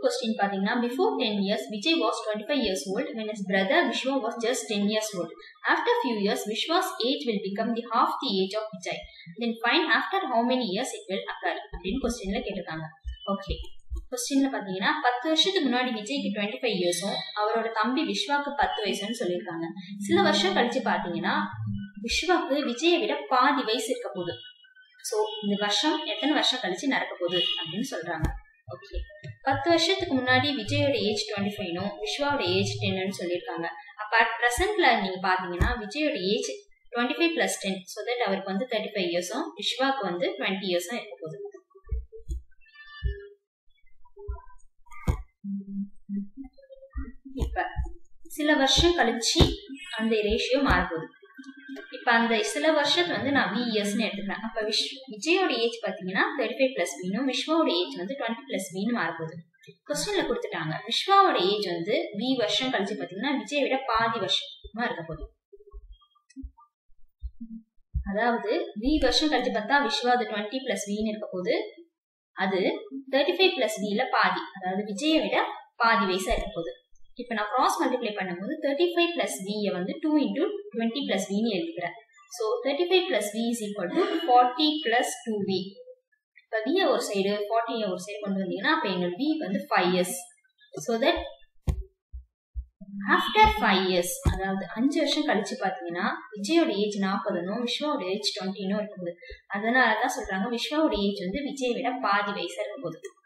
question பாத்தீங்கன்னா before ten years Vijay was twenty five years old when is brother Viswa was just ten years old after few years Viswa's age will become the half the age of Vijay then find after how many years it will occur அப்படின்னு கொஸ்டின்ல கேட்டிருக்காங்க okay கொஸ்டின்ல பாத்தீங்கன்னா பத்து வருஷத்துக்கு முன்னாடி விஜய்க்கு twenty five இயர்ஸும் அவரோட தம்பி விஸ்வாக்கு பத்து வயசுன்னு சொல்லியிருக்காங்க சில வருஷம் கழிச்சு பாத்தீங்கன்னா விஸ்வாக்கு விஜயை விட பாதி வயசு இருக்க போகுது ஸோ இந்த வருஷம் எத்தனை வருஷம் கழிச்சு நடக்க போகுது அப்படின்னு சொல்றாங்க ஓகே பத்து வருஷத்துக்கு முன்னாடி விஜயோட ஏஜ் டுவெண்ட்டி ஃபைவ்னும் விஸ்வாவோட ஏஜ் டென்னு சொல்லியிருக்காங்க அப்ப அட் ப்ரெசென்ட்ல நீங்க பாத்தீங்கன்னா விஜயோட age twenty five plus ten so that அவருக்கு வந்து தேர்ட்டி ஃபைவ் இயர்ஸும் விஸ்வாக்கு வந்து டுவெண்ட்டி இயர்ஸும் இருக்க போகுது இப்ப சில வருஷம் கழிச்சு அந்த ரேஷியோ மாறப்போகுது இப்ப அந்த சில வருஷத்துல வந்து நான் வி இயர்ஸ்னு எடுத்துக்கிறேன் அப்ப விஷ் விஜயோட ஏஜ் பாத்தீங்கன்னா தேர்ட்டி ஃபைவ் பிளஸ் பினும் விஸ்வாவோட ஏஜ் வந்து டுவெண்ட்டி பிளஸ் பின்னு மாறப்போகுது கொஸ்டின்ல கொடுத்துட்டாங்க விஸ்வாவோட ஏஜ் வந்து வி வருஷம் கழிச்சு பாத்தீங்கன்னா விஜயை விட பாதி வருஷமா இருக்க போகுது அதாவது வி வருஷம் கழிச்சு பார்த்தா விஸ்வா அது டுவெண்ட்டி பிளஸ் வின்னு இருக்க போகுது அது தேர்ட்டி ஃபைவ் பிளஸ் வில பாதி அதாவது விஜயை விட பாதி வயசா இருக்க போகுது இப்போ நான் கிராஸ் மல்டிப்ளை பண்ணும்போது தேர்ட்டி ஃபைவ் பிளஸ் வியை வந்து டூ இன்டூ டுவெண்ட்டி பிளஸ் வின்னு எழுதிக்கிறேன் so thirty five plus V is equal to forty plus two V இப்போ வியை ஒரு சைடு ஃபார்ட்டியை ஒரு சைடு கொண்டு வந்தீங்கன்னா அப்போ என்னோட வி வந்து five years so that after five years அதாவது அஞ்சு வருஷம் கழிச்சு பார்த்தீங்கன்னா விஜயோட ஏஜ் நாற்பதுனும் விஸ்வாவோட ஏஜ் டுவெண்ட்டினும் இருக்குது அதனால தான் சொல்றாங்க விஸ்வாவோட ஏஜ் வந்து விஜயை விட பாதி வயசா இருக்க போகுது